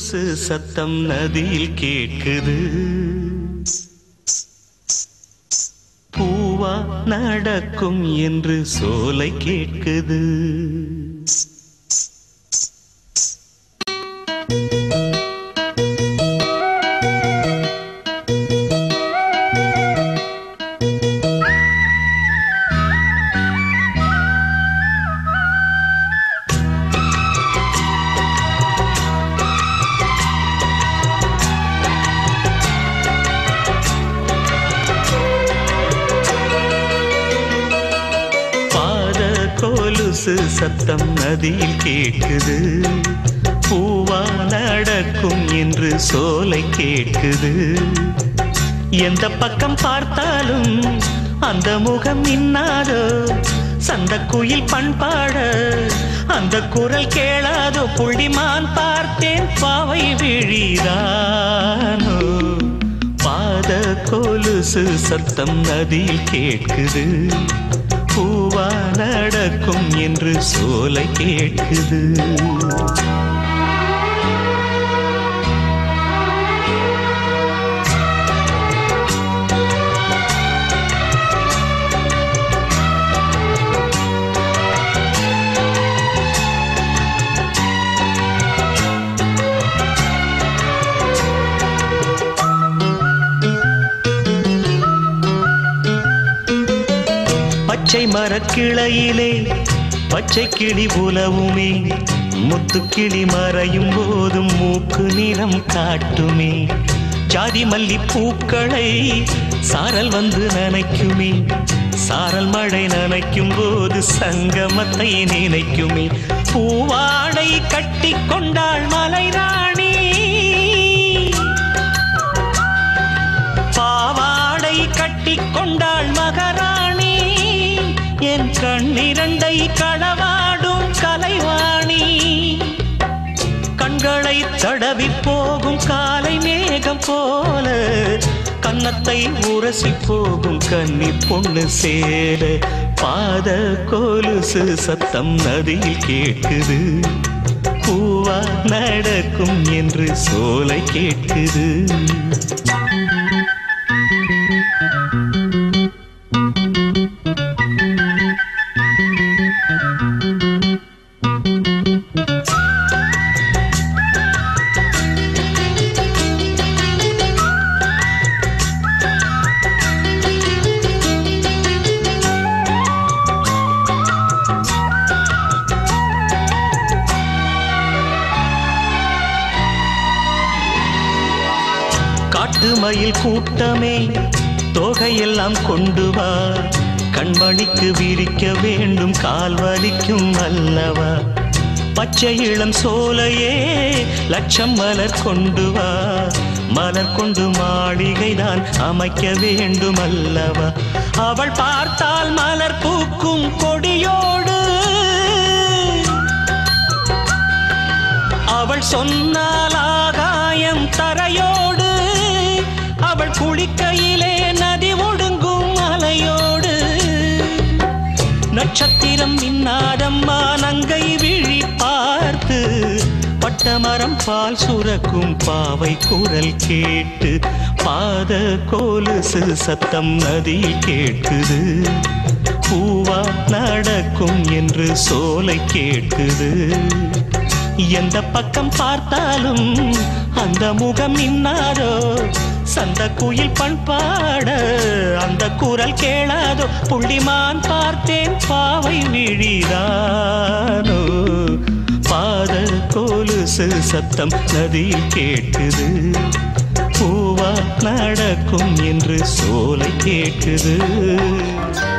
கொலுசு சத்தம் நதியில் கேட்குது பூவா நடக்கும் என்று சோலை கேட்குது பாத கொலுசு சத்தம் நதியில் கேட்குது பூவா நடக்கும் என்று சோலை கேட்குது எந்த பக்கம் பார்த்தாலும் அந்த முகம் இன்னாதோ சந்த குயில் பண்பாட அந்த குரல் கேளாதோ புள்ளிமான் பார்த்தேன் பாவை விழிதானோ பாத கொலுசு சத்தம் நதியில் கேட்குது பூவா நடக்கும் என்று சோலை கேட்குது பச்சை மரக்கிளையிலே பச்சை கிளி உலவுமே முத்து கிளி மறையும் போதும் மூக்கு நிறம் காட்டுமே ஜாதி மல்லி பூக்களை சாரல் வந்து நனைக்குமே சாரல் மழை நனைக்கும் போது சங்கமத்தை நினைக்குமே பூவாடை கட்டி கொண்டாள் மலை ராணி பாவாடை கட்டி கொண்டாள் மகாராணி என் கண்ணிரண்டை களவாடும் கலைவாணி கண்களை தடவி போகும் காலை மேகம் போல கன்னத்தை உரசி போகும் கன்னி பொண்ணு சேர பாத கொலுசு சத்தம் நதியில் கேட்குது பூவா நடக்கும் என்று சோலை கேட்குது காட்டு மயில் கூட்டமே தொகையெல்லாம் கொண்டு வா கண்மணிக்கு விரிக்க வேண்டும் கால் வலிக்கும் அல்லவா பச்சை இளம் சோலையே லட்சம் மலர் கொண்டு வா மலர் கொண்டு மாளிகைதான் அமைக்க வேண்டும் அல்லவா அவள் பார்த்தால் மலர் பூக்கும் கொடியோடு அவள் சொன்னால் ஆகாயம் தரையோடு அவள் குளிக்கையிலே நதி ஒடுங்கும் அலையோடு நட்சத்திரம் மின்னாதம்மா நங்கை விழி பார்த்து பட்டமரம் பால் சுரக்கும் பாவை குரல் கேட்டு பாத கொலுசு சத்தம் நதியில் கேட்குது பூவா நடக்கும் என்று சோலை கேட்குது எந்த பக்கம் பார்த்தாலும் அந்த முகம் இன்னாதோ சந்த குயில் பண்பாட அந்த குரல் கேளாதோ புள்ளிமான் பார்த்தேன் பாவை விழிதானோ பாத கொலுசு சத்தம் நதியில் கேட்குது பூவா நடக்கும் என்று சோலை கேட்குது